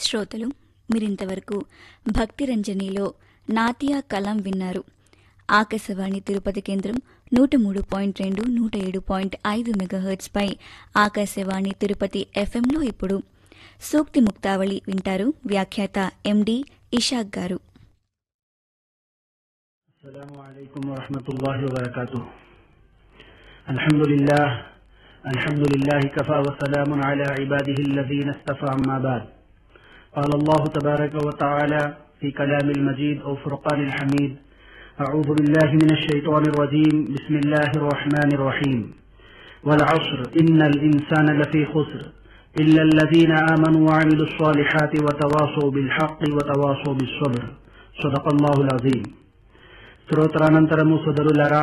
శ్రోతలు మీరింతవరకు భక్తి రంజనిలో నాతియా కలం విన్నారు ఆకాశవాణి తిరుపతి కేంద్రం నూట మూడు పాయింట్ రెండు నూట ఏడు పాయింట్ ఐదు మెగాహెర్ట్స్ పై ఆకాశవాణి తిరుపతి ఎఫ్ఎంలో ఇప్పుడు సూక్తి ముక్తావళి వింటారు వ్యాఖ్యాత ఎండి ఇషాక్ గారు السلام عليكم ورحمة الله وبركاته الحمد لله الحمد لله كفى وسلام على عباده الذين اصطفى أما بعد قال الله تبارك وتعالى في كلام المجيد أو فرقان الحميد أعوذ بالله من الشيطان الرجيم بسم الله الرحمن الرحيم والعصر إن الإنسان لفي خسر إلا الذين آمنوا وعملوا الصالحات وتواصوا بالحق وتواصوا بالصبر صدق الله العظيم స్తోత్రానంతరము సుధరులరా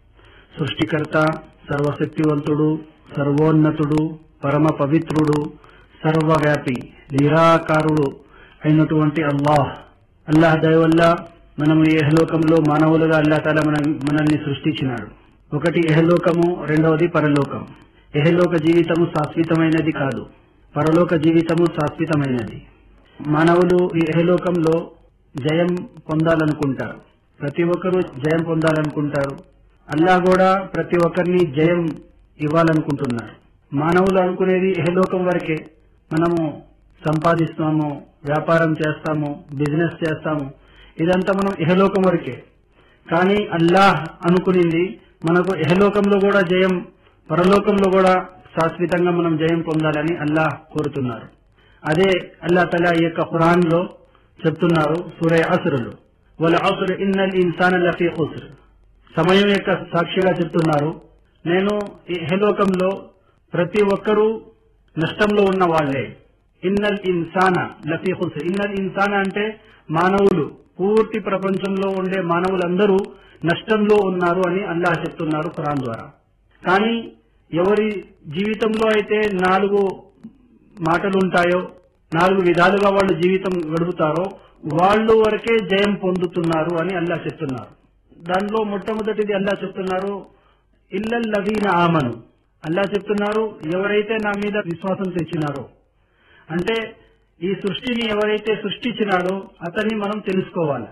సృష్టికర్త సర్వశక్తివంతుడు సర్వోన్నతుడు పరమ పవిత్రుడు సర్వవ్యాపి నిరాకారుడు అయినటువంటి అల్లాహ్ అల్లాహ్ దయ వల్ల మనము ఈ ఎహలోకంలో మానవులుగా అల్లా తాలా మన మనల్ని సృష్టించినాడు ఒకటి ఎహలోకము రెండవది పరలోకం ఎహలోక జీవితము శాశ్వతమైనది కాదు పరలోక జీవితము శాశ్వతమైనది మానవులు ఈ ఎహలోకంలో జయం పొందాలనుకుంటారు ప్రతి ఒక్కరూ జయం పొందాలనుకుంటారు అల్లా కూడా ప్రతి ఒక్కరిని జయం ఇవ్వాలనుకుంటున్నారు మానవులు అనుకునేది ఎహలోకం వరకే మనము సంపాదిస్తాము వ్యాపారం చేస్తాము బిజినెస్ చేస్తాము ఇదంతా మనం ఇహలోకం వరకే కానీ అల్లాహ్ అనుకునింది మనకు ఇహలోకంలో కూడా జయం పరలోకంలో కూడా శాశ్వతంగా మనం జయం పొందాలని అల్లాహ్ కోరుతున్నారు అదే అల్లా తలా ఈ యొక్క ఖురాన్ లో చెప్తున్నారు సూరయ అసురులు వాళ్ళ అసురు ఇన్నల్ ఇన్సాన్ లఫీ ఖుస్ర్ సమయం యొక్క సాక్షిగా చెప్తున్నారు నేను ఈ ఇహలోకంలో ప్రతి ఒక్కరూ నష్టంలో ఉన్న వాళ్లే ఇన్నల్ ఇన్సాన లఫీ ఖుస్ర్ ఇన్నల్ ఇన్సాన అంటే మానవులు పూర్తి ప్రపంచంలో ఉండే మానవులందరూ నష్టంలో ఉన్నారు అని అల్లాహ్ చెప్తున్నారు ఖురాన్ ద్వారా కానీ ఎవరి జీవితంలో అయితే నాలుగు మాటలు ఉంటాయో నాలుగు విధాలుగా వాళ్ళు జీవితం గడుపుతారో వాళ్ళు వరకే జయం పొందుతున్నారు అని అల్లా చెప్తున్నారు దానిలో మొట్టమొదటిది అల్లా చెప్తున్నారు ఇల్లల్ లవీన ఆమను అల్లా చెప్తున్నారు ఎవరైతే నా మీద విశ్వాసం తెచ్చినారో అంటే ఈ సృష్టిని ఎవరైతే సృష్టించినాడో అతన్ని మనం తెలుసుకోవాలి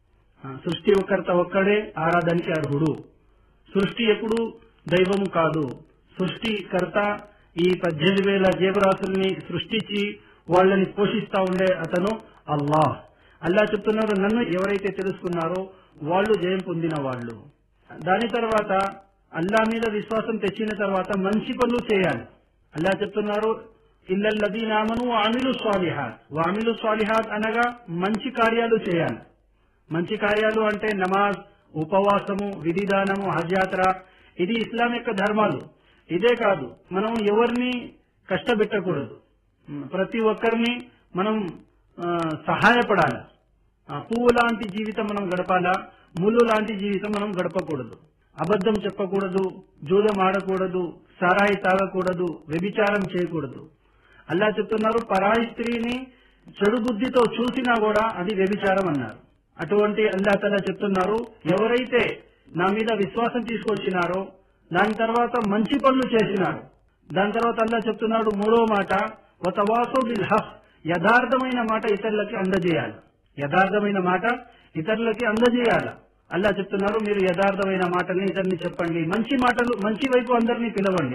ఆ, సృష్టి ఒక్కరిత ఒక్కడే ఆరాధనకి అర్హుడు సృష్టి ఎప్పుడు దైవము కాదు సృష్టికర్త ఈ పద్దెనిమిది వేల జీవరాశుల్ని సృష్టించి వాళ్ళని పోషిస్తా ఉండే అతను అల్లాహ్ అల్లా చెప్తున్నారు నన్ను ఎవరైతే తెలుసుకున్నారో వాళ్ళు జయం పొందిన వాళ్ళు దాని తర్వాత అల్లా మీద విశ్వాసం తెచ్చిన తర్వాత మంచి పనులు చేయాలి అల్లా చెప్తున్నారు ఇల్లల్లదీనామను ఆమిలు స్వాలిహాత్ వామిలు స్వాలిహాత్ అనగా మంచి కార్యాలు చేయాలి మంచి కార్యాలు అంటే నమాజ్ ఉపవాసము విధిదానము హజ్ యాత్ర ఇది ఇస్లాం యొక్క ధర్మాలు ఇదే కాదు మనం ఎవరిని కష్టపెట్టకూడదు ఉమ్, ప్రతి ఒక్కరిని మనం ఆ, సహాయపడాలి ఆ, పువ్వు లాంటి జీవితం మనం గడపాలా ముళ్ళు లాంటి జీవితం మనం గడపకూడదు అబద్ధం చెప్పకూడదు జూదం ఆడకూడదు సారాయి తాగకూడదు వ్యభిచారం చేయకూడదు అల్లా చెప్తున్నారు పరాయి స్త్రీని చెడు బుద్ధితో చూసినా కూడా అది వ్యభిచారం అన్నారు అటువంటి అల్లా తలా చెప్తున్నారు ఎవరైతే నా మీద విశ్వాసం తీసుకొచ్చినారో దాని తర్వాత మంచి పనులు చేసినారు దాని తర్వాత అల్లా చెప్తున్నాడు మూడో మాట వతవాసో బిల్ హక్ యథార్థమైన మాట ఇతరులకి అందజేయాలి యథార్థమైన మాట ఇతరులకి అందజేయాలి అల్లా చెప్తున్నారు మీరు యథార్థమైన మాటల్ని ఇతరుని చెప్పండి మంచి మాటలు మంచి వైపు అందరినీ పిలవండి